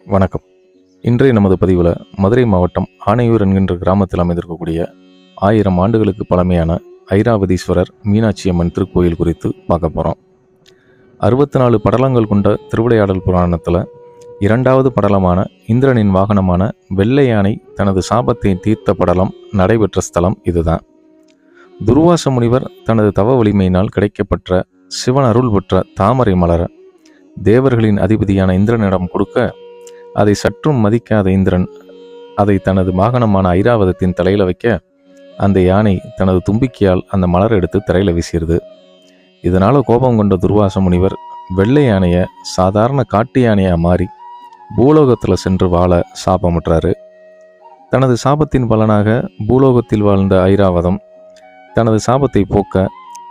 வணக்கம் இன்றைய நமது பதிவில் மதுரை மாவட்டம் ஆனையூர் என்கின்ற கிராமத்தில் அமைந்திருக்கக்கூடிய ஆயிரம் ஆண்டுகளுக்கு பழமையான ஐராவதீஸ்வரர் மீனாட்சி அம்மன் திருக்கோயில் குறித்து பார்க்க போகிறோம் அறுபத்தி நாலு படலங்கள் கொண்ட திருவிளையாடல் புராணத்தில் இரண்டாவது படலமான இந்திரனின் வாகனமான வெள்ளை யானை தனது சாபத்தை தீர்த்த படலம் நடைபெற்ற ஸ்தலம் இதுதான் துர்வாச முனிவர் தனது தவ வலிமையினால் கிடைக்கப்பெற்ற சிவன் அருள் பெற்ற தாமரை மலர தேவர்களின் அதிபதியான இந்திரனிடம் கொடுக்க அதை சற்றும் மதிக்காத இந்திரன் அதை தனது வாகனமான ஐராவதத்தின் தலையில வைக்க அந்த யானை தனது தும்பிக்கையால் அந்த மலரை எடுத்து தரையில வீசியது இதனால கோபம் கொண்ட துர்வாச முனிவர் வெள்ளை யானைய சாதாரண காட்டு யானையா மாறி பூலோகத்துல சென்று வாழ சாபமுற்றாரு தனது சாபத்தின் பலனாக பூலோகத்தில் வாழ்ந்த ஐராவதம் தனது சாபத்தை போக்க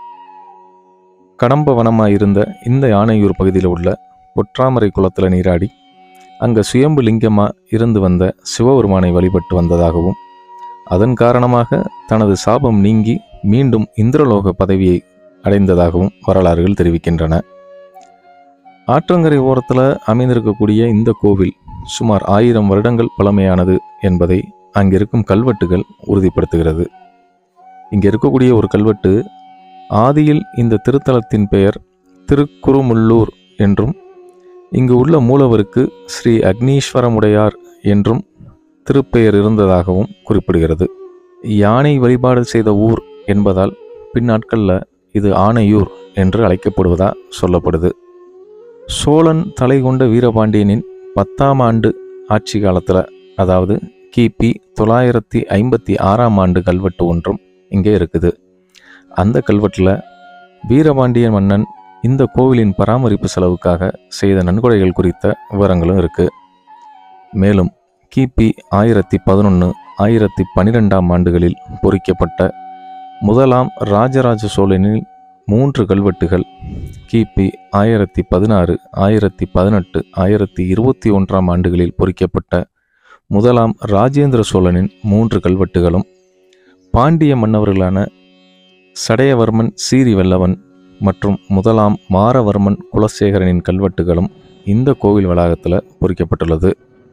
கடம்ப வனமாயிருந்த இந்த யானையூர் பகுதியில் உள்ள பொற்றாமரை குளத்துல நீராடி அங்க சுயம்பு லிங்கமா இருந்து வந்த சிவபெருமானை வழிபட்டு வந்ததாகவும் அதன் காரணமாக தனது சாபம் நீங்கி மீண்டும் இந்திரலோக பதவியை அடைந்ததாகவும் வரலாறுகள் தெரிவிக்கின்றன ஆற்றங்கரை ஓரத்தில் அமைந்திருக்கக்கூடிய இந்த கோவில் சுமார் ஆயிரம் வருடங்கள் பழமையானது என்பதை அங்கிருக்கும் கல்வெட்டுகள் உறுதிப்படுத்துகிறது இங்கே இருக்கக்கூடிய ஒரு கல்வெட்டு ஆதியில் இந்த திருத்தலத்தின் பெயர் திருக்குறுமுள்ளூர் என்றும் இங்கு உள்ள மூலவருக்கு ஸ்ரீ அக்னீஸ்வரமுடையார் என்றும் திருப்பெயர் இருந்ததாகவும் குறிப்பிடுகிறது யானை வழிபாடு செய்த ஊர் என்பதால் பின்னாட்களில் இது ஆனையூர் என்று அழைக்கப்படுவதா சொல்லப்படுது சோழன் தலை கொண்ட வீரபாண்டியனின் பத்தாம் ஆண்டு ஆட்சி காலத்தில் அதாவது கிபி தொள்ளாயிரத்தி ஐம்பத்தி ஆறாம் ஆண்டு கல்வெட்டு ஒன்றும் இங்கே இருக்குது அந்த கல்வெட்டில் வீரபாண்டிய மன்னன் இந்த கோவிலின் பராமரிப்பு செலவுக்காக செய்த நன்கொடைகள் குறித்த விவரங்களும் இருக்கு மேலும் கிபி ஆயிரத்தி பதினொன்று ஆயிரத்தி பன்னிரெண்டாம் ஆண்டுகளில் பொறிக்கப்பட்ட முதலாம் ராஜராஜ சோழனின் மூன்று கல்வெட்டுகள் கிபி ஆயிரத்தி பதினாறு ஆயிரத்தி பதினெட்டு ஆயிரத்தி இருபத்தி ஒன்றாம் ஆண்டுகளில் பொறிக்கப்பட்ட முதலாம் ராஜேந்திர சோழனின் மூன்று கல்வெட்டுகளும் பாண்டிய மன்னவர்களான சடையவர்மன் சீரி வெல்லவன் மற்றும் முதலாம் மாரவர்மன் குலசேகரனின் கல்வெட்டுகளும் இந்த கோவில் வளாகத்தில் பொறிக்கப்பட்டுள்ளது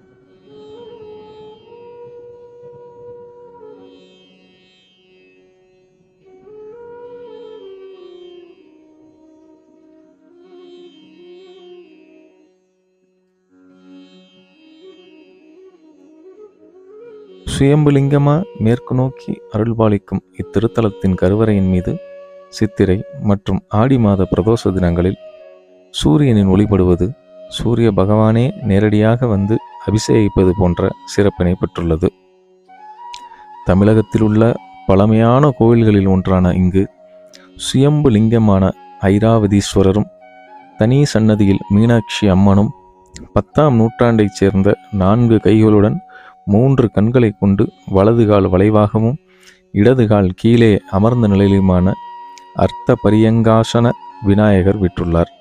சுயம்புலிங்கமா மேற்கு நோக்கி அருள்பாலிக்கும் இத்திருத்தலத்தின் கருவறையின் மீது சித்திரை மற்றும் ஆடி மாத பிரதோஷ தினங்களில் சூரியனின் ஒளிபடுவது சூரிய பகவானே நேரடியாக வந்து அபிஷேகிப்பது போன்ற சிறப்பினை பெற்றுள்ளது தமிழகத்தில் உள்ள பழமையான கோவில்களில் ஒன்றான இங்கு சுயம்பு லிங்கமான ஐராவதீஸ்வரரும் தனி சன்னதியில் மீனாட்சி அம்மனும் பத்தாம் நூற்றாண்டைச் சேர்ந்த நான்கு கைகளுடன் மூன்று கண்களை கொண்டு வலது கால் வளைவாகவும் இடது கால் கீழே அமர்ந்த நிலையிலுமான அர்த்த பரியங்காசன விநாயகர் விற்றுள்ளார்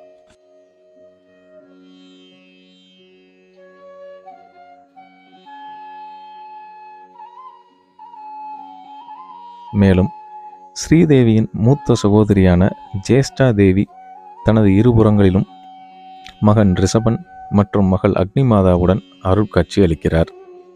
மேலும் ஸ்ரீதேவியின் மூத்த சகோதரியான ஜேஷ்டா தேவி தனது இருபுறங்களிலும் மகன் ரிஷபன் மற்றும் மகள் அக்னிமாதாவுடன் அருட்காட்சி அளிக்கிறார்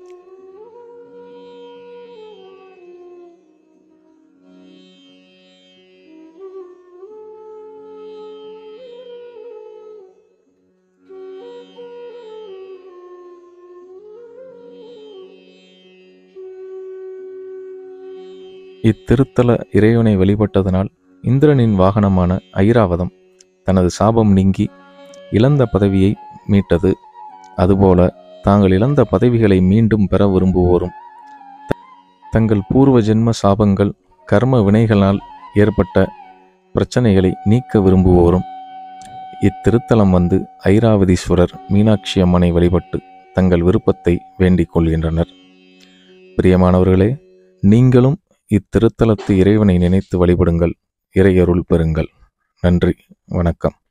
இத்திருத்தல இறைவனை வழிபட்டதனால் இந்திரனின் வாகனமான ஐராவதம் தனது சாபம் நீங்கி இழந்த பதவியை மீட்டது அதுபோல தாங்கள் இழந்த பதவிகளை மீண்டும் பெற விரும்புவோரும் தங்கள் பூர்வ ஜென்ம சாபங்கள் கர்ம வினைகளால் ஏற்பட்ட பிரச்சனைகளை நீக்க விரும்புவோரும் இத்திருத்தலம் வந்து ஐராவதீஸ்வரர் மீனாட்சி அம்மனை வழிபட்டு தங்கள் விருப்பத்தை வேண்டிக் கொள்கின்றனர் பிரியமானவர்களே நீங்களும் இத்திருத்தலத்து இறைவனை நினைத்து வழிபடுங்கள் இறையருள் பெறுங்கள் நன்றி வணக்கம்